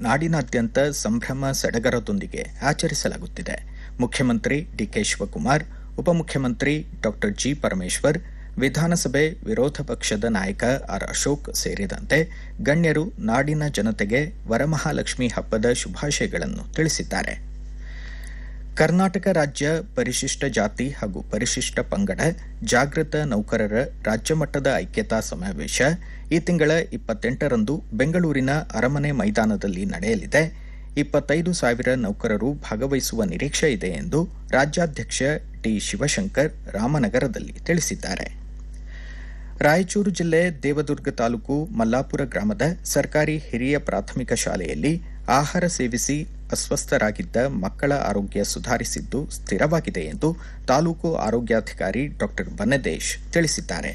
ನಾಡಿನಾದ್ಯಂತ ಸಂಭ್ರಮ ಸಡಗರದೊಂದಿಗೆ ಆಚರಿಸಲಾಗುತ್ತಿದೆ ಮುಖ್ಯಮಂತ್ರಿ ಡಿಕೆ ಶಿವಕುಮಾರ್ ಉಪಮುಖ್ಯಮಂತ್ರಿ ಡಾಕ್ಟರ್ ಜಿ ಪರಮೇಶ್ವರ್ ವಿಧಾನಸಭೆ ವಿರೋಧ ಪಕ್ಷದ ನಾಯಕ ಆರ್ ಅಶೋಕ್ ಸೇರಿದಂತೆ ಗಣ್ಯರು ನಾಡಿನ ಜನತೆಗೆ ವರಮಹಾಲಕ್ಷ್ಮಿ ಹಬ್ಬದ ಶುಭಾಶಯಗಳನ್ನು ತಿಳಿಸಿದ್ದಾರೆ ಕರ್ನಾಟಕ ರಾಜ್ಯ ಪರಿಶಿಷ್ಟ ಜಾತಿ ಹಾಗೂ ಪರಿಶಿಷ್ಟ ಪಂಗಡ ಜಾಗೃತ ನೌಕರರ ರಾಜ್ಯಮಟ್ಟದ ಐಕ್ಯತಾ ಸಮಾವೇಶ ಈ ತಿಂಗಳ ಇಪ್ಪತ್ತೆಂಟರಂದು ಬೆಂಗಳೂರಿನ ಅರಮನೆ ಮೈದಾನದಲ್ಲಿ ನಡೆಯಲಿದೆ ಇಪ್ಪತ್ತೈದು ಸಾವಿರ ನೌಕರರು ಭಾಗವಹಿಸುವ ನಿರೀಕ್ಷೆ ಇದೆ ಎಂದು ರಾಜ್ಯಾಧ್ಯಕ್ಷ ಟಿ ಶಿವಶಂಕರ್ ರಾಮನಗರದಲ್ಲಿ ತಿಳಿಸಿದ್ದಾರೆ ರಾಯಚೂರು ಜಿಲ್ಲೆ ದೇವದುರ್ಗ ತಾಲೂಕು ಮಲ್ಲಾಪುರ ಗ್ರಾಮದ ಸರ್ಕಾರಿ ಹಿರಿಯ ಪ್ರಾಥಮಿಕ ಶಾಲೆಯಲ್ಲಿ ಆಹಾರ ಸೇವಿಸಿ ಅಸ್ವಸ್ಥರಾಗಿದ್ದ ಮಕ್ಕಳ ಆರೋಗ್ಯ ಸುಧಾರಿಸಿದ್ದು ಸ್ಥಿರವಾಗಿದೆ ಎಂದು ತಾಲೂಕು ಆರೋಗ್ಯಾಧಿಕಾರಿ ಡಾ ಬನ್ನದೇಶ್ ತಿಳಿಸಿದ್ದಾರೆ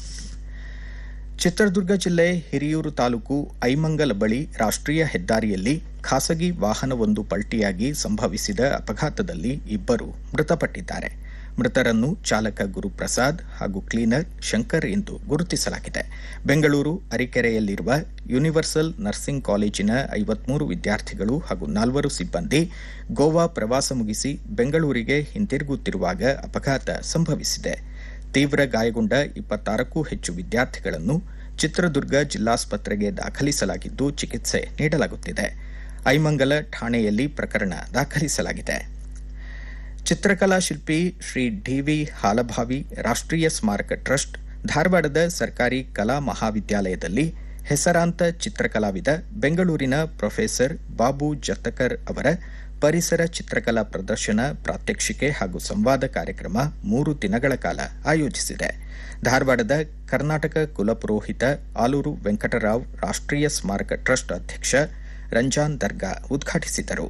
ಚಿತ್ರದುರ್ಗ ಜಿಲ್ಲೆ ಹಿರಿಯೂರು ತಾಲೂಕು ಐಮಂಗಲ ಬಳಿ ರಾಷ್ಟ್ರೀಯ ಹೆದ್ದಾರಿಯಲ್ಲಿ ಖಾಸಗಿ ವಾಹನವೊಂದು ಪಲ್ಟಿಯಾಗಿ ಸಂಭವಿಸಿದ ಅಪಘಾತದಲ್ಲಿ ಇಬ್ಬರು ಮೃತಪಟ್ಟಿದ್ದಾರೆ ಮೃತರನ್ನು ಚಾಲಕ ಗುರುಪ್ರಸಾದ್ ಹಾಗೂ ಕ್ಲೀನರ್ ಶಂಕರ್ ಎಂದು ಗುರುತಿಸಲಾಗಿದೆ ಬೆಂಗಳೂರು ಅರಿಕೆರೆಯಲ್ಲಿರುವ ಯೂನಿವರ್ಸಲ್ ನರ್ಸಿಂಗ್ ಕಾಲೇಜಿನ ಐವತ್ಮೂರು ವಿದ್ಯಾರ್ಥಿಗಳು ಹಾಗೂ ನಾಲ್ವರು ಸಿಬ್ಬಂದಿ ಗೋವಾ ಪ್ರವಾಸ ಮುಗಿಸಿ ಬೆಂಗಳೂರಿಗೆ ಹಿಂತಿರುಗುತ್ತಿರುವಾಗ ಅಪಘಾತ ಸಂಭವಿಸಿದೆ ತೀವ್ರ ಗಾಯಗೊಂಡ ಇಪ್ಪತ್ತಾರಕ್ಕೂ ಹೆಚ್ಚು ವಿದ್ಯಾರ್ಥಿಗಳನ್ನು ಚಿತ್ರದುರ್ಗ ಜಿಲ್ಲಾಸ್ಪತ್ರೆಗೆ ದಾಖಲಿಸಲಾಗಿದ್ದು ಚಿಕಿತ್ಸೆ ನೀಡಲಾಗುತ್ತಿದೆ ಐಮಂಗಲ ಠಾಣೆಯಲ್ಲಿ ಪ್ರಕರಣ ದಾಖಲಿಸಲಾಗಿದೆ ಚಿತ್ರಕಲಾ ಶಿಲ್ಪಿ ಶ್ರೀ ಡಿವಿ ಹಾಲಭಾವಿ ರಾಷ್ಟ್ರೀಯ ಸ್ಮಾರಕ ಟ್ರಸ್ಟ್ ಧಾರವಾಡದ ಸರ್ಕಾರಿ ಕಲಾ ಮಹಾವಿದ್ಯಾಲಯದಲ್ಲಿ ಹೆಸರಾಂತ ಚಿತ್ರಕಲಾವಿದ ಬೆಂಗಳೂರಿನ ಪ್ರೊಫೆಸರ್ ಬಾಬು ಜತ್ತಕರ್ ಅವರ ಪರಿಸರ ಚಿತ್ರಕಲಾ ಪ್ರದರ್ಶನ ಪ್ರಾತ್ಯಕ್ಷಿಕೆ ಹಾಗೂ ಸಂವಾದ ಕಾರ್ಯಕ್ರಮ ಮೂರು ದಿನಗಳ ಕಾಲ ಆಯೋಜಿಸಿದೆ ಧಾರವಾಡದ ಕರ್ನಾಟಕ ಕುಲಪುರೋಹಿತ ಆಲೂರು ವೆಂಕಟರಾವ್ ರಾಷ್ಟ್ರೀಯ ಸ್ಮಾರಕ ಟ್ರಸ್ಟ್ ಅಧ್ಯಕ್ಷ ರಂಜಾನ್ ದರ್ಗಾ ಉದ್ಘಾಟಿಸಿದರು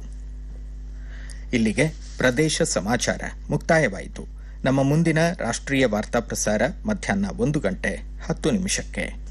ಇಲ್ಲಿಗೆ ಪ್ರದೇಶ ಸಮಾಚಾರ ಮುಕ್ತಾಯವಾಯಿತು ನಮ್ಮ ಮುಂದಿನ ರಾಷ್ಟ್ರೀಯ ವಾರ್ತಾ ಪ್ರಸಾರ ಮಧ್ಯಾಹ್ನ ಒಂದು ಗಂಟೆ ಹತ್ತು ನಿಮಿಷಕ್ಕೆ